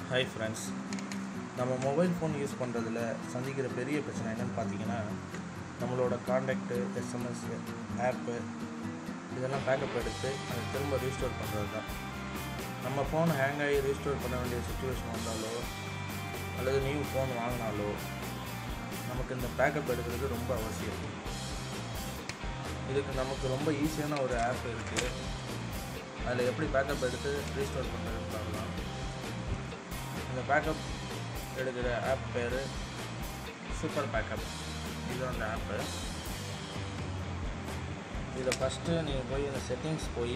hi friends நம்ம mobile phone use பண்ணுறதுல சந்திக்கிற பெரிய பிரச்சனை என்னென்னு பார்த்தீங்கன்னா நம்மளோட காண்டாக்டு எஸ்எம்எஸ் ஆப்பு இதெல்லாம் பேக்கப் எடுத்து அதை திரும்ப ரீஸ்டோர் பண்ணுறது தான் நம்ம ஃபோன் ஹேங் ஆகி ரீஸ்டோர் பண்ண வேண்டிய சுச்சுவேஷன் வந்தாலோ அல்லது நியூ ஃபோன் வாங்கினாலோ நமக்கு இந்த பேக்கப் எடுக்கிறது ரொம்ப அவசியம் இதுக்கு நமக்கு ரொம்ப ஈஸியான ஒரு ஆப் இருக்குது அதில் எப்படி பேக்கப் எடுத்து ரீஸ்டோர் பண்ணுறதுன்னு பார்க்கலாம் இந்த பேக்கப் எடுக்கிற ஆப் பேர் சூப்பர் பேக்கப் இது அந்த ஆப்பு இதில் ஃபஸ்ட்டு நீங்கள் போய் இந்த செட்டிங்ஸ் போய்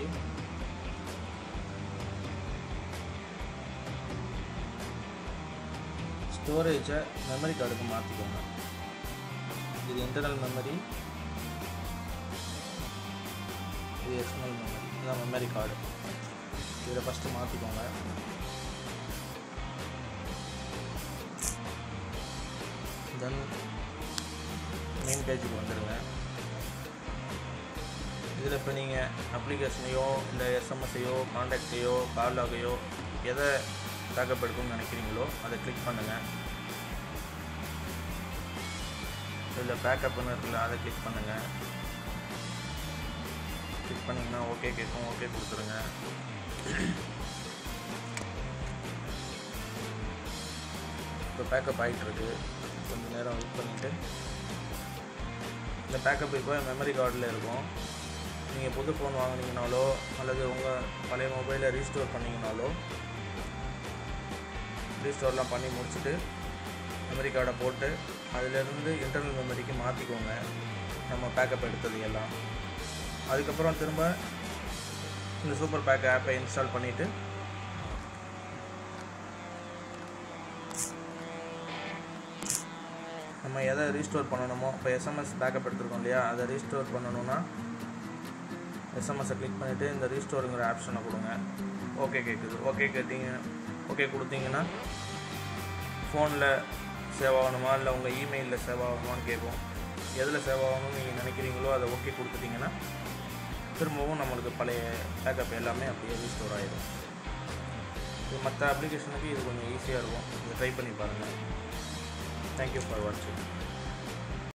ஸ்டோரேஜை மெமரி கார்டுக்கு மாற்றிக்கோங்க இது இன்டர்னல் மெமரி இது எக்ஸ்டர்னல் மெமரி இதுதான் மெமரி கார்டு இதில் ஃபஸ்ட்டு மாற்றிக்கோங்க தென் மெயின் பேஜுக்கு வந்துடுங்க இதில் இப்போ நீங்கள் அப்ளிகேஷனையோ இல்லை எஸ்எம்எஸ்ஸையோ காண்டாக்டையோ கால் லாகையோ எதை பேக்கப் எடுக்கணும்னு நினைக்கிறீங்களோ அதை கிளிக் பண்ணுங்கள் இதில் பேக்கப்னு இருக்குல்ல அதை கிளிக் பண்ணுங்கள் கிளிக் பண்ணிங்கன்னா ஓகே கேட்கும் ஓகே கொடுத்துருங்க இப்போ பேக்கப் ஆகிட்டு இருக்கு கொஞ்சம் நேரம் வெயிட் பண்ணிவிட்டு இந்த பேக்கப் இப்போ மெமரி கார்டில் இருக்கும் நீங்கள் புது ஃபோன் வாங்குனீங்கனாலோ அல்லது உங்கள் பழைய மொபைலை ரீஸ்டோர் பண்ணிங்கனாலோ ரீஸ்டோர்லாம் பண்ணி முடிச்சுட்டு மெமரி கார்டை போட்டு அதிலேருந்து இன்டர்னல் மெமரிக்கு மாற்றிக்கோங்க நம்ம பேக்கப் எடுத்தது எல்லாம் அதுக்கப்புறம் திரும்ப இந்த சூப்பர் பேக் ஆப்பை இன்ஸ்டால் பண்ணிவிட்டு நம்ம எதை ரீஸ்டோர் பண்ணணுமோ இப்போ எஸ்எம்எஸ் பேக்கப் எடுத்துருக்கோம் இல்லையா அதை ரீஸ்டோர் பண்ணணும்னா எஸ்எம்எஸை கிளிக் பண்ணிவிட்டு இந்த ரீஸ்டோருங்கிற ஆப்ஷனை கொடுங்க ஓகே கேட்குது ஓகே கேட்டீங்க ஓகே கொடுத்தீங்கன்னா ஃபோனில் சேவ் ஆகணுமா இல்லை உங்கள் இமெயிலில் சேவ் ஆகணுமான்னு கேட்கும் எதில் சேவ் ஆகணும்னு நீங்கள் நினைக்கிறீங்களோ அதை ஓகே கொடுத்துட்டிங்கன்னா திரும்பவும் நம்மளுக்கு பழைய பேக்கப் எல்லாமே அப்படியே ரீஸ்டோர் ஆகிடும் இது மற்ற அப்ளிகேஷனுக்கு இது கொஞ்சம் ஈஸியாக இருக்கும் இதை ட்ரை பண்ணி பாருங்கள் தேங்க்யூ ஃபார் வாட்சிங்